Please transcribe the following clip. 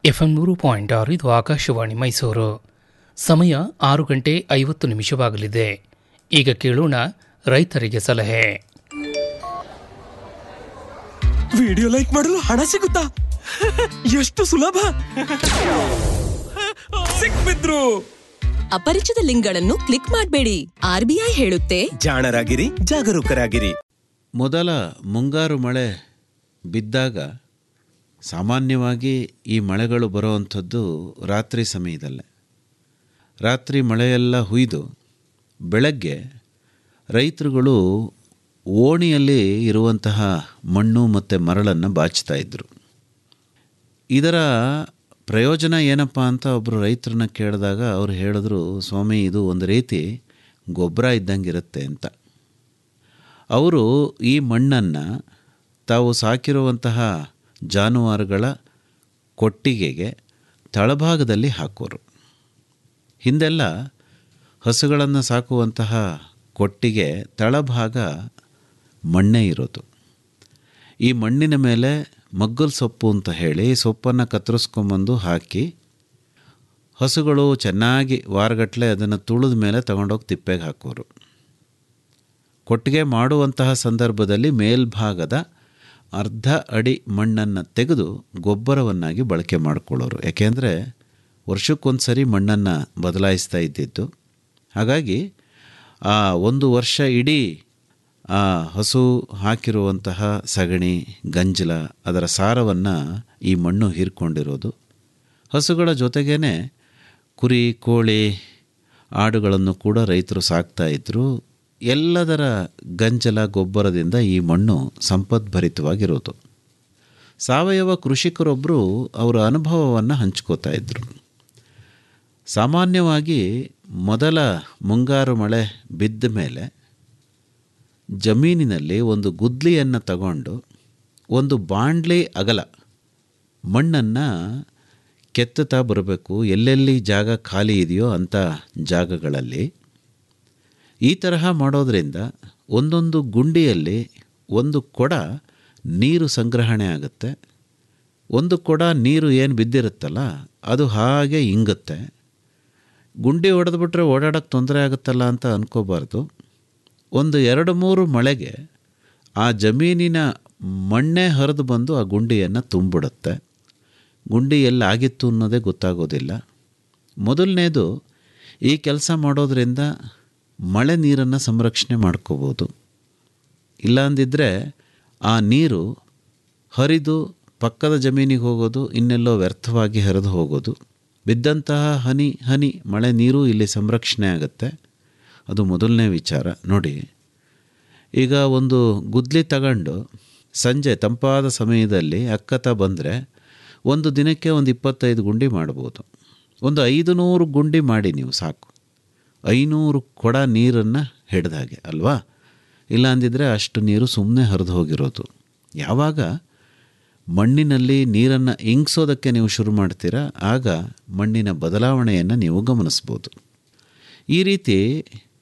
F M ನೂರು point ಆರು ಇದು ಆಕಾಶವಾಣಿ ಮೈಸೂರು ಸಮಯ ಆರು ಗಂಟೆ ಐವತ್ತು ನಿಮಿಷವಾಗಲಿದೆ ಈಗ ಕೇಳೋಣ ರೈತರಿಗೆ ಸಲಹೆ ವಿಡಿಯೋ ಲೈಕ್ ಮಾಡಲು ಹಣ ಸಿಗುತ್ತಾ ಎಷ್ಟು ಸುಲಭ ಸಿಕ್ಬಿದ್ರು ಅಪರಿಚಿತ ಲಿಂಕ್ಗಳನ್ನು ಕ್ಲಿಕ್ ಮಾಡಬೇಡಿ ಆರ್ಬಿಐ ಹೇಳುತ್ತೆ ಜಾಣರಾಗಿರಿ ಜಾಗರೂಕರಾಗಿರಿ ಮೊದಲ ಮುಂಗಾರು ಮಳೆ ಬಿದ್ದಾಗ ಸಾಮಾನ್ಯವಾಗಿ ಈ ಮಳೆಗಳು ಬರುವಂಥದ್ದು ರಾತ್ರಿ ಸಮಯದಲ್ಲೇ ರಾತ್ರಿ ಮಳೆಯೆಲ್ಲ ಹುಯ್ದು ಬೆಳಗ್ಗೆ ರೈತರುಗಳು ಓಣಿಯಲ್ಲಿ ಇರುವಂತಹ ಮಣ್ಣು ಮತ್ತು ಮರಳನ್ನು ಬಾಚ್ತಾ ಇದ್ದರು ಇದರ ಪ್ರಯೋಜನ ಏನಪ್ಪ ಅಂತ ಒಬ್ಬರು ರೈತರನ್ನ ಕೇಳಿದಾಗ ಅವ್ರು ಹೇಳಿದ್ರು ಸ್ವಾಮಿ ಇದು ಒಂದು ರೀತಿ ಗೊಬ್ಬರ ಇದ್ದಂಗಿರುತ್ತೆ ಅಂತ ಅವರು ಈ ಮಣ್ಣನ್ನು ತಾವು ಸಾಕಿರುವಂತಹ ಜಾನುವಾರುಗಳ ಕೊಟ್ಟಿಗೆಗೆ ತಳಭಾಗದಲ್ಲಿ ಹಾಕೋರು ಹಿಂದೆಲ್ಲ ಹಸುಗಳನ್ನು ಸಾಕುವಂತಹ ಕೊಟ್ಟಿಗೆ ತಳಭಾಗ ಮಣ್ಣೇ ಇರೋದು ಈ ಮಣ್ಣಿನ ಮೇಲೆ ಮಗ್ಗಲ್ ಸೊಪ್ಪು ಅಂತ ಹೇಳಿ ಸೊಪ್ಪನ್ನು ಕತ್ತರಿಸ್ಕೊಂಬಂದು ಹಾಕಿ ಹಸುಗಳು ಚೆನ್ನಾಗಿ ವಾರಗಟ್ಟಲೆ ಅದನ್ನು ತುಳಿದ ಮೇಲೆ ತಗೊಂಡೋಗಿ ತಿಪ್ಪೆಗೆ ಹಾಕೋರು ಕೊಟ್ಟಿಗೆ ಮಾಡುವಂತಹ ಸಂದರ್ಭದಲ್ಲಿ ಮೇಲ್ಭಾಗದ ಅರ್ಧ ಅಡಿ ಮಣ್ಣನ್ನು ತೆಗೆದು ಗೊಬ್ಬರವನ್ನಾಗಿ ಬಳಕೆ ಮಾಡಿಕೊಳ್ಳೋರು ಯಾಕೆಂದರೆ ವರ್ಷಕ್ಕೊಂದು ಸರಿ ಮಣ್ಣನ್ನು ಬದಲಾಯಿಸ್ತಾ ಇದ್ದಿದ್ದು ಹಾಗಾಗಿ ಆ ಒಂದು ವರ್ಷ ಇಡೀ ಆ ಹಸು ಹಾಕಿರುವಂತಹ ಸಗಣಿ ಗಂಜಲ ಅದರ ಸಾರವನ್ನು ಈ ಮಣ್ಣು ಹೀರ್ಕೊಂಡಿರೋದು ಹಸುಗಳ ಜೊತೆಗೇ ಕುರಿ ಕೋಳಿ ಆಡುಗಳನ್ನು ಕೂಡ ರೈತರು ಸಾಕ್ತಾ ಇದ್ದರು ಎಲ್ಲದರ ಗಂಜಲ ಗೊಬ್ಬರದಿಂದ ಈ ಮಣ್ಣು ಸಂಪದ್ಭರಿತವಾಗಿರೋದು ಸಾವಯವ ಕೃಷಿಕರೊಬ್ಬರು ಅವರ ಅನುಭವವನ್ನು ಹಂಚ್ಕೋತಾ ಇದ್ದರು ಸಾಮಾನ್ಯವಾಗಿ ಮೊದಲ ಮುಂಗಾರು ಮಳೆ ಬಿದ್ದ ಮೇಲೆ ಜಮೀನಿನಲ್ಲಿ ಒಂದು ಗುದ್ಲಿಯನ್ನು ತಗೊಂಡು ಒಂದು ಬಾಂಡ್ಲಿ ಅಗಲ ಮಣ್ಣನ್ನು ಕೆತ್ತುತ್ತಾ ಬರಬೇಕು ಎಲ್ಲೆಲ್ಲಿ ಜಾಗ ಖಾಲಿ ಇದೆಯೋ ಅಂಥ ಜಾಗಗಳಲ್ಲಿ ಈ ತರಹ ಮಾಡೋದರಿಂದ ಒಂದೊಂದು ಗುಂಡಿಯಲ್ಲಿ ಒಂದು ಕೊಡ ನೀರು ಸಂಗ್ರಹಣೆ ಆಗುತ್ತೆ ಒಂದು ಕೊಡ ನೀರು ಏನು ಬಿದ್ದಿರುತ್ತಲ್ಲ ಅದು ಹಾಗೆ ಇಂಗುತ್ತೆ ಗುಂಡಿ ಹೊಡೆದ್ಬಿಟ್ರೆ ಓಡಾಡೋಕ್ಕೆ ತೊಂದರೆ ಆಗುತ್ತಲ್ಲ ಅಂತ ಅನ್ಕೋಬಾರ್ದು ಒಂದು ಎರಡು ಮೂರು ಮಳೆಗೆ ಆ ಜಮೀನಿನ ಮಣ್ಣೆ ಹರಿದು ಬಂದು ಆ ಗುಂಡಿಯನ್ನು ತುಂಬಿಡುತ್ತೆ ಗುಂಡಿ ಎಲ್ಲಾಗಿತ್ತು ಅನ್ನೋದೇ ಗೊತ್ತಾಗೋದಿಲ್ಲ ಮೊದಲನೇದು ಈ ಕೆಲಸ ಮಾಡೋದರಿಂದ ಮಳೆ ನೀರನ್ನು ಸಂರಕ್ಷಣೆ ಮಾಡ್ಕೋಬೋದು ಇಲ್ಲಾಂದಿದ್ದರೆ ಆ ನೀರು ಹರಿದು ಪಕ್ಕದ ಜಮೀನಿಗೆ ಹೋಗೋದು ಇನ್ನೆಲ್ಲೋ ವ್ಯರ್ಥವಾಗಿ ಹರಿದು ಹೋಗೋದು ಬಿದ್ದಂತಹ ಹನಿ ಹನಿ ಮಳೆ ನೀರು ಇಲ್ಲಿ ಸಂರಕ್ಷಣೆ ಆಗುತ್ತೆ ಅದು ಮೊದಲನೇ ವಿಚಾರ ನೋಡಿ ಈಗ ಒಂದು ಗುದ್ಲಿ ತಗೊಂಡು ಸಂಜೆ ತಂಪಾದ ಸಮಯದಲ್ಲಿ ಅಕ್ಕತ ಬಂದರೆ ಒಂದು ದಿನಕ್ಕೆ ಒಂದು ಇಪ್ಪತ್ತೈದು ಗುಂಡಿ ಮಾಡ್ಬೋದು ಒಂದು ಐದು ನೂರು ಗುಂಡಿ ಮಾಡಿ ನೀವು ಸಾಕು ಐನೂರು ಕೊಡ ನೀರನ್ನು ಹಿಡ್ದ ಹಾಗೆ ಅಲ್ವಾ ಇಲ್ಲ ಅಂದಿದ್ರೆ ಅಷ್ಟು ನೀರು ಸುಮ್ಮನೆ ಹರಿದು ಹೋಗಿರೋದು ಯಾವಾಗ ಮಣ್ಣಿನಲ್ಲಿ ನೀರನ್ನು ಇಂಗಿಸೋದಕ್ಕೆ ನೀವು ಶುರು ಮಾಡ್ತೀರಾ ಆಗ ಮಣ್ಣಿನ ಬದಲಾವಣೆಯನ್ನು ನೀವು ಗಮನಿಸ್ಬೋದು ಈ ರೀತಿ